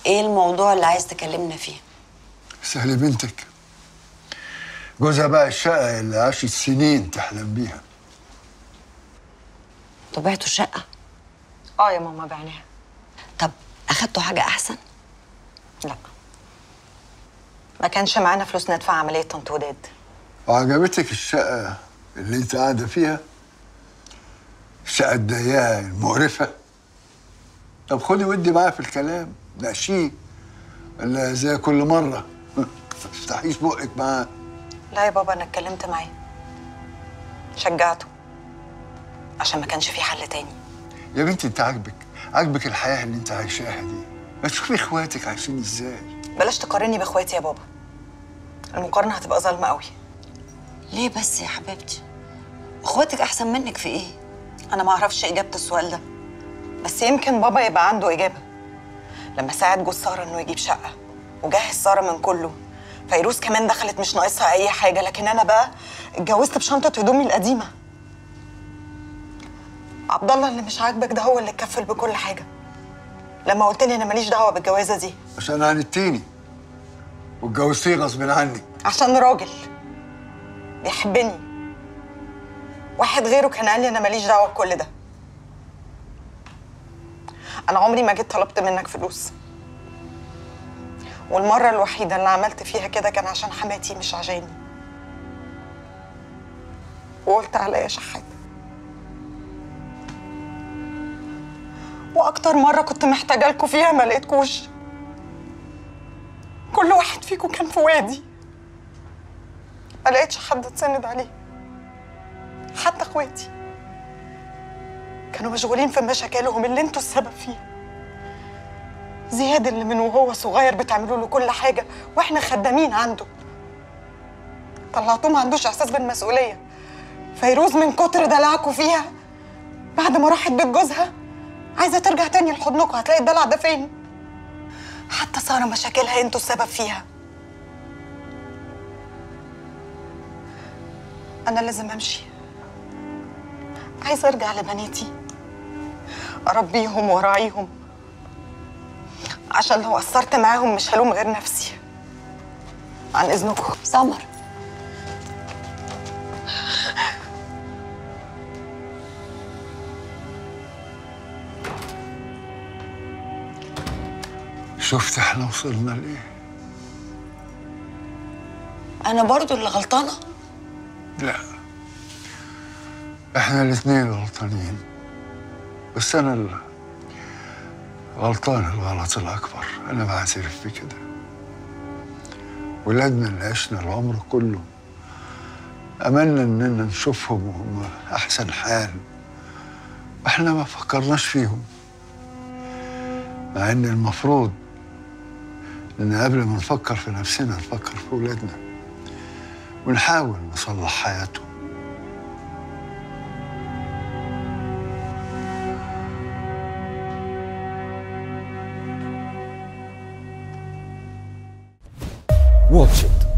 ايه الموضوع اللي عايز تكلمنا فيه سهلي بنتك جوزها بقى الشقة اللي عاشت سنين تحلم بيها طبيعته الشقه اه يا ماما بعناها طب اخدتوا حاجه احسن لا ما كانش معانا فلوس ندفع عمليه طنط وداد وعجبتك الشقة اللي انت قاعدة فيها الشقة الضيقة المقرفة طب خدي ودي معايا في الكلام ناقشيه ولا زي كل مرة ما تفتحيش بقك معاه لا يا بابا انا اتكلمت معاه شجعته عشان ما كانش في حل تاني يا بنتي انت عاجبك عاجبك الحياة اللي انت عايشاها دي ما تشوفي اخواتك عايشين ازاي بلاش تقارني باخواتي يا بابا المقارنه هتبقى ظالمه قوي ليه بس يا حبيبتي اخواتك احسن منك في ايه انا ما اعرفش اجابه السؤال ده بس يمكن بابا يبقى عنده اجابه لما ساعد جوز ساره انه يجيب شقه وجهز ساره من كله فيروز كمان دخلت مش ناقصها اي حاجه لكن انا بقى اتجوزت بشنطه هدومي القديمه عبد الله اللي مش عاجبك ده هو اللي اتكفل بكل حاجه لما قلت لي انا ماليش دعوه بالجوازه دي عشان عانتيني واتجوزتيه غصب عني عشان راجل بيحبني واحد غيره كان قال لي انا ماليش دعوه بكل ده انا عمري ما جيت طلبت منك فلوس والمره الوحيده اللي عملت فيها كده كان عشان حماتي مش عشاني وقلت عليا شحات واكتر مره كنت محتاجه لكم فيها ما لقيتكوش كل واحد فيكم كان في وادي ما لقيتش حد اتسند عليه حتى اخواتي كانوا مشغولين في مشاكلهم اللي انتوا السبب فيها زياد اللي من وهو صغير بتعملوا له كل حاجه واحنا خدامين عنده طلعتوه ما عندوش احساس بالمسؤوليه فيروز من كتر دلعكوا فيها بعد ما راحت بيت جوزها عايزه ترجع تاني لحضنكم هتلاقي الدلع ده فين حتى ساره مشاكلها انتوا السبب فيها انا لازم امشي عايزه ارجع لبناتي اربيهم وراعيهم عشان لو قصرت معاهم مش هلوم غير نفسي عن اذنكم سمر شفت احنا وصلنا لايه انا برضو اللي غلطانه لا احنا الاثنين غلطانين بس انا اللي غلطان الغلط الاكبر انا بعترف بكده ولادنا اللي عشنا العمر كله املنا اننا نشوفهم وهم احسن حال احنا ما فكرناش فيهم مع ان المفروض ان قبل ما نفكر في نفسنا نفكر في ولادنا ونحاول نصلح حياتهم واتش إت